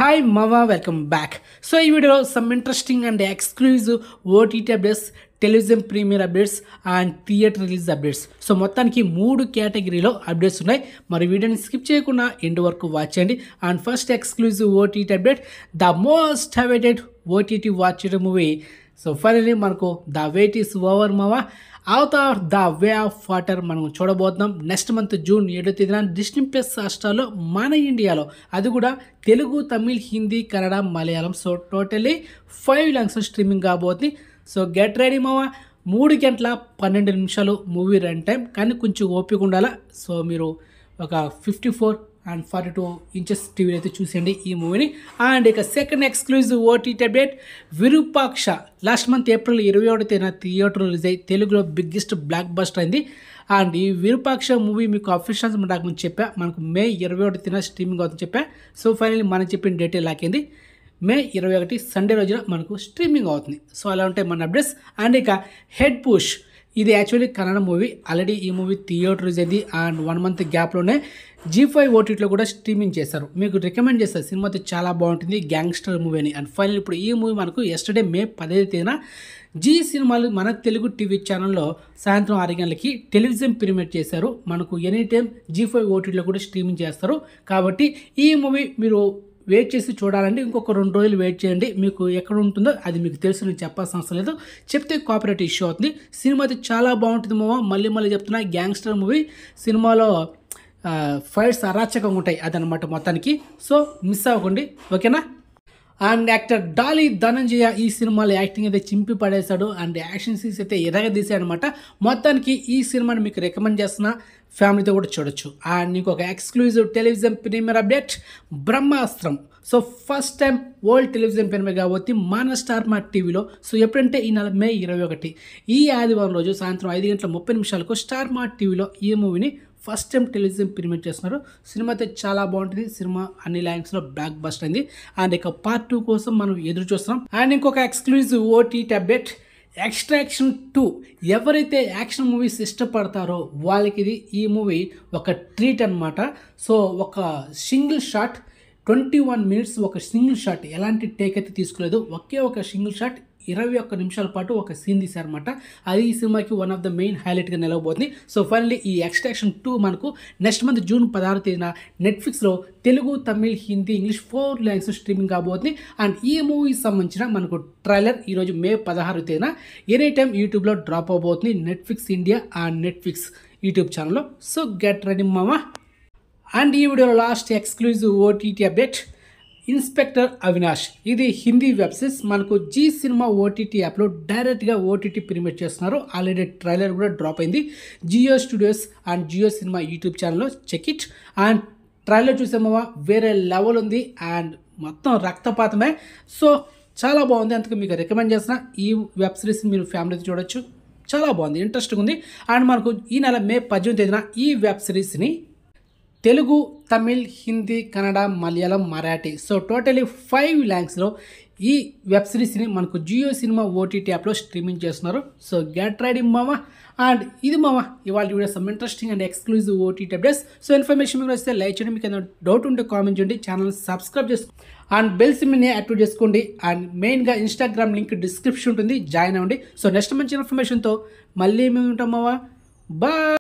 hi మవా welcome back so ఈ వీడియోలో some interesting and exclusive OTT updates television premiere updates and theatre release updates so మొత్తానికి మూడు కేటగిరీలో అప్డేట్స్ ఉన్నాయి మరి వీడియోని స్కిప్ చేయకుండా ఎండ్ వరకు వాచ్ చేయండి and first exclusive OTT update the most awaited OTT watch movie so finally మనకు ద వెయిట్ ఈస్ ఓవర్ మావా Avatar the way of water మనం చూడబోతున్నాం నెక్స్ట్ మంత్ జూన్ ఏడో తేదీన డిస్నీ ప్లస్ రాష్ట్రాల్లో మన ఇండియాలో అది కూడా Telugu Tamil Hindi Kannada Malayalam so totally five language streaming కాబోతుంది సో గెట్ రెడీ మావా మూడు గంటల పన్నెండు నిమిషాలు మూవీ రన్ టైం కానీ కొంచెం ఓపిక ఉండాలా సో మీరు ఒక fifty four and forty two inches TV అయితే చూసేయండి ఈ మూవీని అండ్ ఇక second exclusive OTT update Virupaksha last month April ఇరవై ఒకటి తేదీన థియేటర్ రిలీజ్ అయ్యి తెలుగులో బిగ్గెస్ట్ బ్లాక్ బస్టర్ అయింది అండ్ ఈ విరూపాక్ష మూవీ మీకు అఫీషియల్స్ నాకు ముందు చెప్పా మనకు మే ఇరవై ఒకటి తేదీన స్ట్రీమింగ్ అవుతుంది చెప్పా సో ఫైనల్లీ మనం చెప్పిన డేట్ లాకింది మే ఇరవై ఒకటి సండే రోజున మనకు స్ట్రీమింగ్ అవుతుంది సో అలా ఉంటాయి మన అప్డేట్స్ అండ్ ఇక హెడ్ పుష్ ఇది యాక్చువల్లీ కన్నడ మూవీ ఆల్రెడీ ఈ మూవీ థియేటర్ రిలీజ్ అయింది అండ్ వన్ మంత్ గ్యాప్లోనే జీ ఫైవ్ ఓటీటీలో కూడా స్ట్రీమింగ్ చేశారు మీకు రికమెండ్ చేస్తారు సినిమా అయితే చాలా బాగుంటుంది గ్యాంగ్స్టర్ మూవీ అని అండ్ ఫైనల్ ఇప్పుడు ఈ మూవీ మనకు ఎస్టర్డే మే పదహైదు తేదీన జీ సినిమాలు మన తెలుగు టీవీ ఛానల్లో సాయంత్రం ఆరు గంటలకి టెలివిజన్ ప్రీమియర్ చేశారు మనకు ఎనీ టైం జీ ఫైవ్ ఓటీటీలో కూడా స్ట్రీమింగ్ చేస్తారు కాబట్టి ఈ మూవీ మీరు వెయిట్ చేసి చూడాలంటే ఇంకొక రెండు రోజులు వెయిట్ చేయండి మీకు ఎక్కడ ఉంటుందో అది మీకు తెలుసు నేను చెప్పాల్సిన అవసరం లేదు చెప్తే కాపరేట్ ఇష్యూ అవుతుంది సినిమా అయితే చాలా బాగుంటుంది మామ మళ్ళీ మళ్ళీ చెప్తున్నా గ్యాంగ్స్టర్ మూవీ సినిమాలో ఫైట్స్ అరాచకంగా ఉంటాయి అదనమాట మొత్తానికి సో మిస్ అవ్వకండి ఓకేనా అండ్ యాక్టర్ డాలీ ధనంజయ ఈ సినిమాలో యాక్టింగ్ అయితే చింపి పడేశాడు అండ్ యాక్షన్ సీన్స్ అయితే ఎరగదీశాడు అనమాట మొత్తానికి ఈ సినిమాని మీకు రికమెండ్ చేస్తున్నా ఫ్యామిలీతో కూడా చూడొచ్చు అండ్ నీకు ఒక exclusive television premiere update Brahmastram so first time world television premiere కాబట్టి మన స్టార్ మార్ట్ టీవీలో సో ఎప్పుడంటే ఈ నెల మే ఇరవై ఒకటి ఈ ఆదివారం రోజు సాయంత్రం ఐదు గంటల ముప్పై నిమిషాలకు స్టార్ మార్ట్ టీవీలో ఈ మూవీని ఫస్ట్ టైం టెలివిజన్ ప్రీమియర్ చేస్తున్నారు సినిమా అయితే చాలా బాగుంటుంది సినిమా అన్ని లాంగ్వేజ్లో బ్లాక్ బస్ట్ అయింది అండ్ ఇక పార్ట్ టూ కోసం మనం ఎదురు చూస్తున్నాం అండ్ ఇంకొక exclusive OTT update extraction two ఎవరైతే యాక్షన్ మూవీస్ ఇష్టపడతారో వాళ్ళకి ఇది ఈ మూవీ ఒక ట్రీట్ అనమాట సో ఒక single shot twenty one minutes ఒక సింగిల్ షాట్ ఎలాంటి టేక్ అయితే తీసుకోలేదు ఒకే ఒక సింగిల్ షాట్ ఇరవై ఒక్క నిమిషాల పాటు ఒక సీన్ తీశారనమాట అది ఈ సినిమాకి వన్ ఆఫ్ ద మెయిన్ హైలైట్గా నిలవబోతుంది సో ఫైనల్లీ ఈ ఎక్స్ట్రాక్షన్ టూ మనకు నెక్స్ట్ మంత్ జూన్ పదహారు తేదీన నెట్ఫ్లిక్స్లో Telugu Tamil Hindi English four language streaming కాబోతుంది అండ్ ఈ మూవీకి సంబంధించిన మనకు ట్రైలర్ ఈరోజు మే పదహారు తేదీన ఎనీ టైం యూట్యూబ్లో డ్రాప్ అవబోతుంది Netflix India and Netflix YouTube ఛానల్లో సో గెట్ రెడీ మామా అండ్ ఈ వీడియోలో last exclusive OTT update inspector Avinash ఇది హిందీ వెబ్ సిరీస్ మనకు జీ సినిమా ఓటీటీ యాప్లో డైరెక్ట్గా ఓటీటీ ప్రీమియర్ చేస్తున్నారు ఆల్రెడీ ట్రైలర్ కూడా డ్రాప్ అయింది Jio studios and Jio cinema YouTube ఛానల్లో చెక్ ఇట్ అండ్ ట్రైలర్ చూసామా వేరే లెవెల్ ఉంది అండ్ మొత్తం రక్తపాతమే సో చాలా బాగుంది అందుకే మీకు రికమెండ్ చేసిన ఈ వెబ్ సిరీస్ మీరు ఫ్యామిలీతో చూడొచ్చు చాలా బాగుంది ఇంట్రెస్టింగ్ ఉంది అండ్ మనకు ఈ నెల మే పద్దెనిమిది తేదీన ఈ వెబ్ సిరీస్ని Telugu Tamil Hindi Kannada Malayalam Marathi so totally five ల్యాంగ్స్లో ఈ వెబ్ సిరీస్ని మనకు జియో సినిమా ఓటీటీ యాప్లో స్ట్రీమింగ్ చేస్తున్నారు సో గెట్ రెడీ మామ అండ్ ఇది మామ ఇవాళ video some interesting and exclusive OTT updates so information మీకు వస్తే లైక్ చేయండి మీకు ఏదైనా డౌట్ ఉంటే కామెంట్ చేయండి ఛానల్ సబ్స్క్రైబ్ చేసుకో అండ్ బెల్ సిమ్ని యాక్టివేట్ చేసుకోండి అండ్ మెయిన్గా ఇన్స్టాగ్రామ్ లింక్ డిస్క్రిప్షన్ ఉంటుంది జాయిన్ అవ్వండి సో నెక్స్ట్ మంచి ఇన్ఫర్మేషన్తో మళ్ళీ మేము ఉంటాం మావా బాయ్